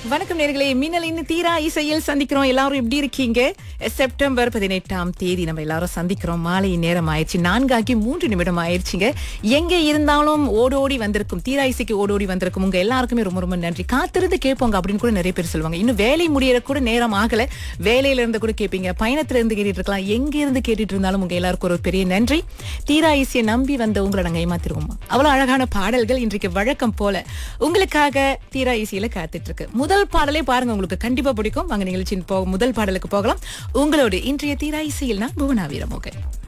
வணக்கம் நேர்களே மின்னலின் தீரா இசையில் சந்திக்கிறோம் எல்லாரும் எப்படி இருக்கீங்க செப்டம்பர் பதினெட்டாம் தேதி நம்ம எல்லாரும் சந்திக்கிறோம் மாலை நேரம் ஆயிடுச்சு நான்காக்கி மூன்று நிமிடம் ஆயிடுச்சுங்க எங்க இருந்தாலும் ஓடோடி வந்திருக்கும் தீரா இசைக்கு ஓடோடி வந்திருக்கும் உங்க எல்லாருக்குமே ரொம்ப ரொம்ப நன்றி காத்திருந்து கேட்போங்க அப்படின்னு கூட நிறைய பேர் சொல்லுவாங்க இன்னும் வேலை முடியற கூட நேரம் ஆகல வேலையில இருந்து கூட கேட்பீங்க பயணத்துல இருந்து கேட்டுட்டு இருக்கலாம் எங்க இருந்து கேட்டுட்டு இருந்தாலும் உங்க எல்லாருக்கும் ஒரு பெரிய நன்றி தீரா இசையை நம்பி வந்த உங்களை நாங்க ஏமாத்திருவோம் அவ்வளவு அழகான பாடல்கள் இன்றைக்கு வழக்கம் போல உங்களுக்காக தீரா இசையில காத்துட்டு இருக்கு முதல் பாடலே பாருங்க உங்களுக்கு கண்டிப்பா பிடிக்கும் வாங்க நிகழ்ச்சியின் போ முதல் பாடலுக்கு போகலாம் உங்களோட இன்றைய தீரா இசையில் நான் புவனா வீரமோகன்